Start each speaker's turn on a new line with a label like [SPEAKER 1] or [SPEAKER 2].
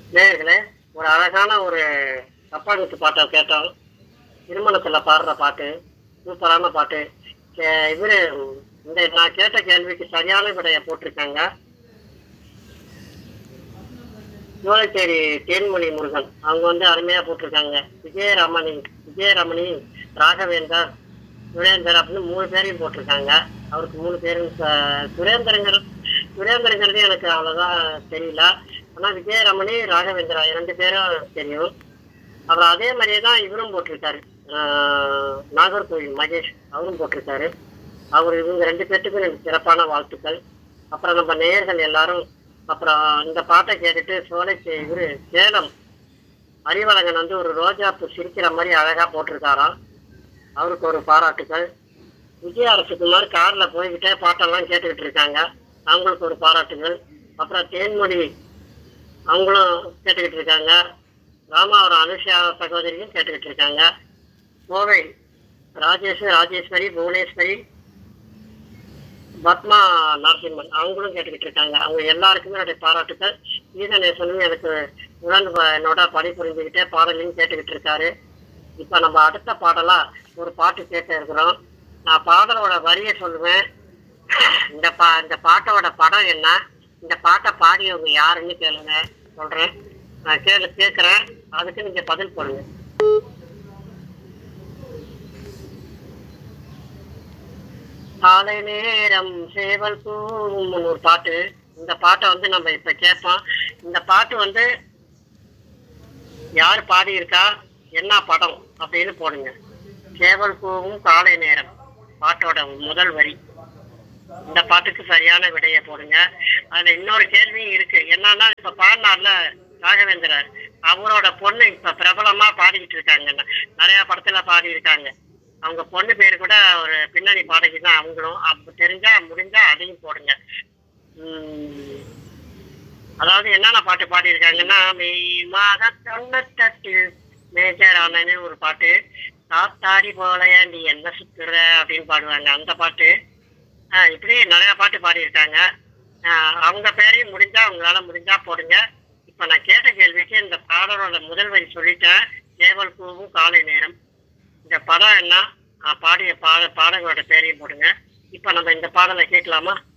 [SPEAKER 1] நேயர்களே ஒரு அழகான ஒரு தப்பாங்குத்து பாட்டை கேட்டோம் திருமணத்துல பாடுற பாட்டு சூப்பரான பாட்டு கே- இவரு இந்த நான் கேட்ட கேள்விக்கு சரியான விடைய போட்டிருக்காங்க சோழச்சேரி தேன்மொழி முருகன் அவங்க வந்து அருமையா போட்டிருக்காங்க விஜயரமணி விஜயரமணி ராகவேந்தர் சுரேந்தர் அப்படின்னு மூணு பேரையும் போட்டிருக்காங்க அவருக்கு மூணு பேரும் ச- சுரேந்தருங்கிற சுரேந்தருங்கிறது எனக்கு அவ்வளவுதான் தெரியல ஆனா விஜயரமணி ராகவேந்திரா இரண்டு பேரும் தெரியும் அப்புறம் அதே மாதிரியே தான் இவரும் போட்டிருக்காரு ஆஹ் நாகர்கோவில் மகேஷ் அவரும் போட்டிருக்காரு அவர் இவங்க ரெண்டு பேர்த்துக்கும் எனக்கு சிறப்பான வாழ்த்துக்கள் அப்புறம் நம்ம நேயர்கள் எல்லாரும் அப்புறம் இந்த பாட்டை கேட்டுட்டு சோலைக்கு இவரு சேலம் அறிவழகன் வந்து ஒரு ரோஜாப்பூ சிரிக்கிற மாதிரி அழகா போட்டிருக்காராம் அவருக்கு ஒரு பாராட்டுக்கள் விஜய அரசுக்குமார் கார்ல போய்கிட்டே பாட்டெல்லாம் கேட்டுக்கிட்டு இருக்காங்க அவங்களுக்கு ஒரு பாராட்டுகள் அப்புறம் தேன்மொழி அவங்களும் கேட்டுக்கிட்டு இருக்காங்க ராமாவரம் அனுஷா சகோதரியும் கேட்டுக்கிட்டு இருக்காங்க கோவை ராஜேஷ் ராஜேஸ்வரி புவனேஸ்வரி பத்மா நரசிம்மன் அவங்களும் கேட்டுக்கிட்டு இருக்காங்க அவங்க எல்லாருக்குமே என்னுடைய பாராட்டுக்கள் கீதநேசனும் எனக்கு உடன் ப- என்னோட பணிபுரிஞ்சுக்கிட்டே பாடலையும் கேட்டுக்கிட்டு இருக்காரு இப்ப நம்ம அடுத்த பாடலா ஒரு பாட்டு கேட்க இருக்கிறோம் நான் பாடலோட வரியை சொல்லுவேன் இந்த பா இந்த பாட்டோட படம் என்ன இந்த பாட்டை பாடியவங்க யாருன்னு கேளுங்க சொல்றேன் நான் கேளு கேட்கிறேன் அதுக்கு நீங்க பதில் போடுங்க காலை நேரம் சேவல் பூவும் ஒரு பாட்டு இந்த பாட்டை வந்து நம்ம இப்ப கேட்போம் இந்த பாட்டு வந்து யார் பாடியிருக்கா என்ன படம் அப்படின்னு போடுங்க சேவல் பூவும் காலை நேரம் பாட்டோட முதல் வரி இந்த பாட்டுக்கு சரியான விடையை போடுங்க அதுல இன்னொரு கேள்வியும் இருக்கு என்னன்னா இப்ப பாடினார்ல ராகவேந்திரர் அவரோட பொண்ணு இப்ப பிரபலமா பாடிக்கிட்டு இருக்காங்க நிறைய படத்துல பாடி இருக்காங்க அவங்க பொண்ணு பேரு கூட ஒரு பின்னணி பாடகி தான் அவங்களும் அப்ப தெரிஞ்சா முடிஞ்சா அதையும் போடுங்க உம், அதாவது என்னென்ன பாட்டு பாடியிருக்காங்கன்னா மெய் மாத தொண்ணூத்தெட்டு மேஜர் ஆனன்னு ஒரு பாட்டு தாத்தாடி போலையா நீ என்ன சுத்துற அப்படின்னு பாடுவாங்க அந்த பாட்டு ஆஹ் இப்படி நிறைய பாட்டு பாடியிருக்காங்க ஆஹ் அவங்க பேரையும் முடிஞ்சா உங்களால முடிஞ்சா போடுங்க இப்ப நான் கேட்ட கேள்விக்கு இந்த பாடலோட முதல் வரி சொல்லிட்டேன் ஏவல் பூவும் காலை நேரம் இந்த படம் என்ன ஆஹ் பாடிய பாட பாடகரோட பேரையும் போடுங்க இப்ப நம்ம இந்த பாடலை கேட்கலாமா